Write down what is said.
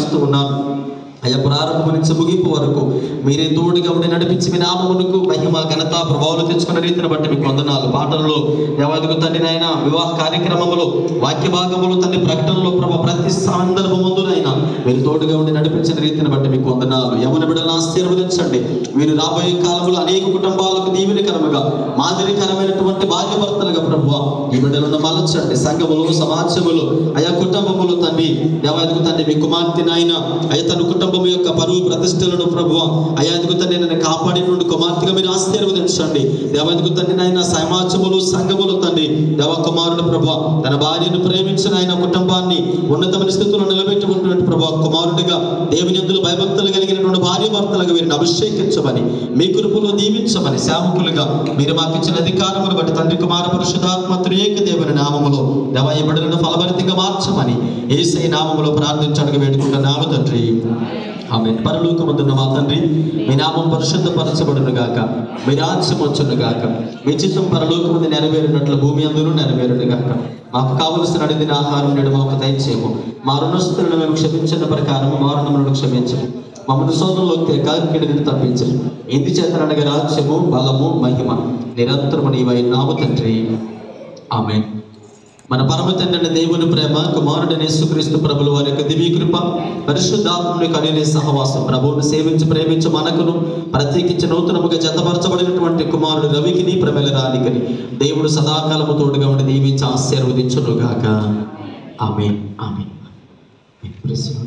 ప్రార్థిస్తూ ఉన్నాను అయ్యా ప్రారంభం నుంచి ముగింపు వరకు మీరే తోడుగా ఉండి నడిపించి మీ నామమునకు మహిమ ఘనత ప్రభావాలు తెచ్చుకున్న రీతిని బట్టి మీకు వందనాలు పాటలలో దేవాదికు తండ్రి నాయన వివాహ కార్యక్రమములు వాక్య భాగములు తండ్రి ప్రకటనలో ప్రభ ప్రతి సందర్భముందునైనా మీరు తోడుగా ఉండి నడిపించిన రీతిని బట్టి మీకు వందనాలు యమున బిడ్డలను ఆశీర్వదించండి మీరు రాబోయే కాలంలో అనేక కుటుంబాలకు దీవెనకరముగా మాదిరికరమైనటువంటి భార్య భర్తలుగా ప్రభు ఈ బిడ్డలను మలచండి సంఘములు సమాజములు అయా కుటుంబములు తండ్రి దేవాదికు తండ్రి మీ కుమార్తె నాయన అయ్యా తన కుటుంబం యొక్క పరువు ప్రతిష్టలను ప్రభు అయాదికు తండ్రి నన్ను కాపాడినటువంటి కుమార్తెగా మీరు ఆశీర్వదించండి దేవాదికు తండ్రి నాయన సమాజములు సంఘములు తండ్రి దేవ కుమారుడు ప్రభు తన భార్యను ప్రేమించిన ఆయన కుటుంబాన్ని ఉన్నతమైన స్థితిలో నిలబెట్టుకున్నటువంటి ప్రభు కుమారుడిగా దేవుని ఎందులో భయభక్తులు కలిగినటువంటి భార్య భర్తలుగా వీరిని అభిషేకించమని మీ కృపలో దీవించమని సేవకులుగా మీరు మాకు ఇచ్చిన అధికారములు బట్టి తండ్రి కుమార పరిశుధాత్మ త్రియేక దేవుని నామములో దేవ ఈ బిడ్డలను ఫలభరితంగా మార్చమని ఏసై నామములో ప్రార్థించడానికి వేడుకుంటున్నాము తండ్రి ఆమె పరలోకముందున్న మా తండ్రి మీ నామం పరిశుద్ధపరచబడును గాక మీ రాజ్యం వచ్చును గాక మీ చిత్తం పరలోకముందు నెరవేరినట్లు భూమి అందరూ నెరవేరును గాక మాకు కావలసిన అడిగిన ఆహారం నేడు మాకు దయచేయము మా రుణస్థులను మేము క్షమించిన ప్రకారం మా రుణములను క్షమించము మమ్మల్ని సోదరులోకి కాకిడిని తప్పించము ఇంది చేతనగా రాజ్యము బలము మహిమ నిరంతరము నీవై నాము తండ్రి ఆమె మన పరమ తండ్రి దేవుని ప్రేమ కుమారుడైన యేసుక్రీస్తు ప్రభుల వారి యొక్క దివ్య కృప పరిశుద్ధాత్మని కనిలే సహవాసం ప్రభువును సేవించి ప్రేమించి మనకును ప్రత్యేకించి నూతనముగా జతపరచబడినటువంటి కుమారుడు రవికిని ప్రమేల రానికని దేవుడు సదాకాలము తోడుగా ఉండి దీవించి ఆశీర్వదించునుగాక ఆమె ఆమె